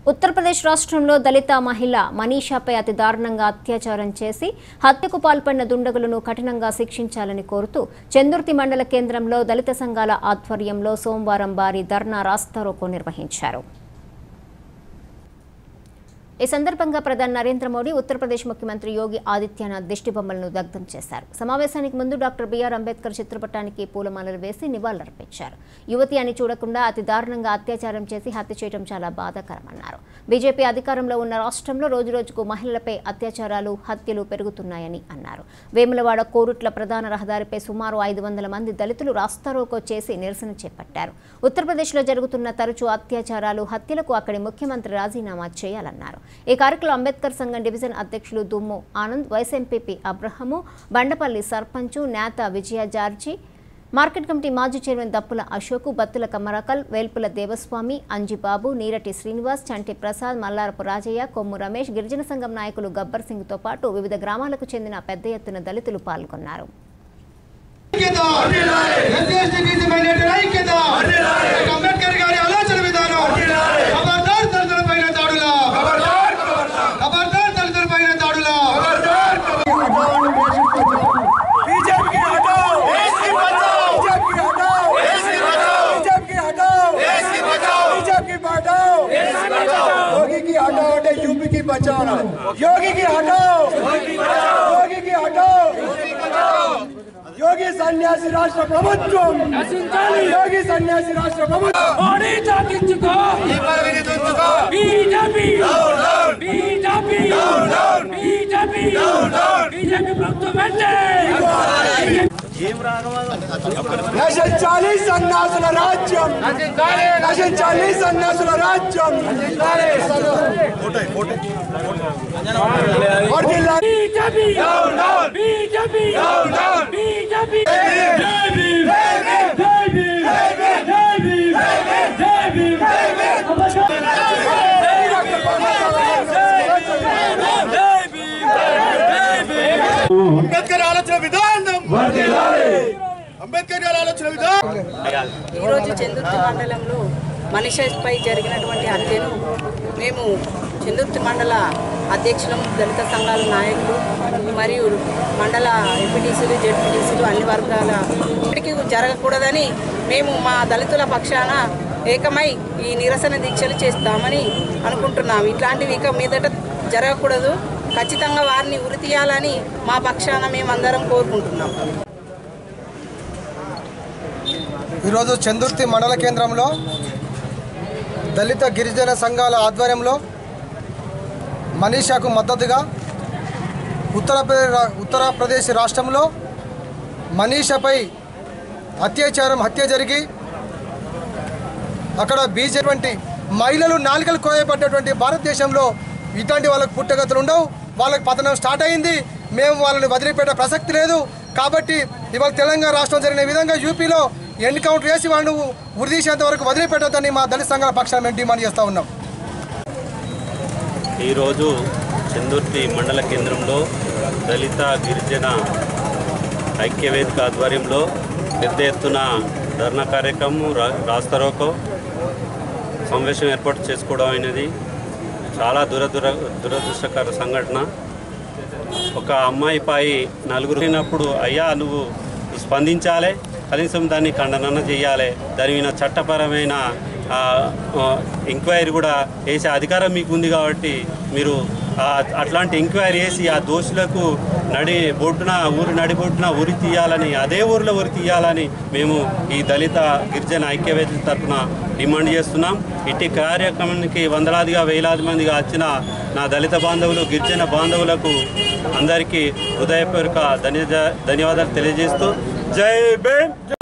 ఉత్తరప్రదేశ్ రాష్ట్రంలో దళిత మహిళ మనీషాపై అతి దారుణంగా అత్యాచారం చేసి హత్యకు పాల్పడిన దుండగులను కఠినంగా శిక్షించాలని కోరుతూ చందుర్తి మండల కేంద్రంలో దళిత సంఘాల ఆధ్వర్యంలో సోమవారం భారీ ధర్నా రాస్తారోకో నిర్వహించారు ఈ సందర్భంగా ప్రధాని నరేంద్ర మోడీ ఉత్తరప్రదేశ్ ముఖ్యమంత్రి యోగి ఆదిత్యనాథ్ దిష్టి బొమ్మలను దగ్ధం చేశారు సమావేశానికి ముందు డాక్టర్ బిఆర్ అంబేద్కర్ చిత్రపటానికి పూలమాలలు వేసి నివాళులర్పించారు యువతి అని చూడకుండా అతి దారుణంగా అత్యాచారం చేసి హత్య చేయడం చాలా బాధాకరమన్నారు బీజేపీ అధికారంలో ఉన్న రాష్ట్రంలో రోజురోజుకు మహిళలపై అత్యాచారాలు హత్యలు పెరుగుతున్నాయని అన్నారు వేములవాడ కోరుట్ల ప్రధాన రహదారిపై సుమారు ఐదు వందల మంది దళితులు రాస్తారోకో చేసి నిరసన చేపట్టారు ఉత్తరప్రదేశ్లో జరుగుతున్న తరచూ అత్యాచారాలు హత్యలకు అక్కడి ముఖ్యమంత్రి రాజీనామా చేయాలన్నారు ఈ కార్యక్రమంలో అంబేద్కర్ సంఘం డివిజన్ అధ్యక్షులు Dummu Anand vice MPP Abraham Bandapalli sarpanch నేత విజయ జార్జి మార్కెట్ కమిటీ మాజీ చైర్మన్ దప్పుల అశోకు బత్తుల కమరాకల్ వేల్పుల దేవస్వామి అంజిబాబు నీరటి శ్రీనివాస్ చంటి ప్రసాద్ మల్లారపు రాజయ్య కొమ్ము రమేష్ గిరిజన సంఘం నాయకులు గబ్బర్ సింగ్తో పాటు వివిధ గ్రామాలకు చెందిన పెద్ద ఎత్తున దళితులు పాల్గొన్నారు ఐక్యత ఎస్సీ ఎస్టీ బీసీ మైనారిటీ ఐక్యత అంబేద్కర్ గారి ఆలోచన విధానం ఖబర్దార్ దళితుల పైన దాడుల ఖబర్దార్ దళితుల పైన దాడుల बीजेपी की हटाओ बीजेपी की हटाओ बीजेपी की हटाओ बीजेपी की हटाओ योगी की हटाओ అంటే యూపీ की बचाओ योगी की हटाओ योगी की हटाओ యోగి సన్యాసి రాష్ట్ర ప్రభుత్వం యోగి సన్యాసి రాష్ట్ర ప్రభుత్వం మోడీ చాటించుకో బీజేపీ బీజేపీ బీజేపీ బీజేపీ ప్రభుత్వం అంటే నశించాలి సన్యాసుల రాజ్యం నశించాలి సన్యాసుల రాజ్యం వర్ధిల్లాలి. బీజేపీ బీజేపీ బీజేపీ అంబేద్కర్ ఆలోచన విధానం అంబేద్కర్ గారి ఆలోచన విధానం ఈరోజు చందుర్తి మండలంలో మనిషిపై జరిగినటువంటి హత్యను మేము చందుర్తి మండల అధ్యక్షులం దళిత సంఘాల నాయకులు మరియు మండల ఎంపీటీసీలు జెడ్పీటీసీలు అన్ని వర్గాల ఇప్పటికీ జరగకూడదని మేము మా దళితుల పక్షాన ఏకమై ఈ నిరసన దీక్షలు చేస్తామని అనుకుంటున్నాం ఇట్లాంటివి ఇక మీదట జరగకూడదు ఖచ్చితంగా వారిని ఉరి తీయాలని మా పక్షాన మేమందరం కోరుకుంటున్నాం ఈరోజు చందుర్తి మండల కేంద్రంలో దళిత గిరిజన సంఘాల ఆధ్వర్యంలో మనీషాకు మద్దతుగా ఉత్తరప్రదేశ్ ఉత్తరప్రదేశ్ రాష్ట్రంలో మనీషాపై అత్యాచారం హత్య జరిగి అక్కడ బీజేటువంటి మహిళలు నాలుకలు కోయబడ్డటువంటి భారతదేశంలో ఇట్లాంటి వాళ్ళకు పుట్టగతులు ఉండవు వాళ్ళకి పతనం స్టార్ట్ అయింది మేము వాళ్ళని వదిలిపెట్టే ప్రసక్తి లేదు కాబట్టి ఇవాళ తెలంగాణ రాష్ట్రం జరిగిన విధంగా యూపీలో ఎన్కౌంటర్ చేసి వాళ్ళను ఉరిదీసేంత వరకు వదిలిపెట్టొద్దని మా దళిత సంఘాల పక్షాన మేము డిమాండ్ చేస్తూ ఉన్నాం ఈరోజు చందుర్తి మండల కేంద్రంలో దళిత గిరిజన ఐక్యవేదిక ఆధ్వర్యంలో పెద్ద ఎత్తున ధర్నా కార్యక్రమం రా రాస్తారోకో సమావేశం ఏర్పాటు చేసుకోవడం అనేది చాలా దురదుర దురదృష్టకర సంఘటన ఒక అమ్మాయిపై నలుగురు అయినప్పుడు అయ్యా నువ్వు స్పందించాలి కనీసం దాన్ని ఖండన చేయాలి దాని మీద చట్టపరమైన ఆ, ఆ, ఎంక్వైరీ కూడా వేసే అధికారం మీకు ఉంది కాబట్టి మీరు ఆ, అట్లాంటి ఎంక్వైరీ వేసి ఆ దోషులకు నడి బొడ్డున ఊరు నడి బొడ్డున ఉరి తీయాలని అదే ఊరిలో ఉరి తీయాలని మేము ఈ దళిత గిరిజన ఐక్యవేదిక తరఫున డిమాండ్ చేస్తున్నాం ఇట్టి కార్యక్రమానికి వందలాదిగా వేలాది మందిగా వచ్చిన నా దళిత బాంధవులు గిరిజన బాంధవులకు అందరికీ హృదయపూర్వక ధన్య ధన్యవాదాలు తెలియజేస్తూ జై భీమ్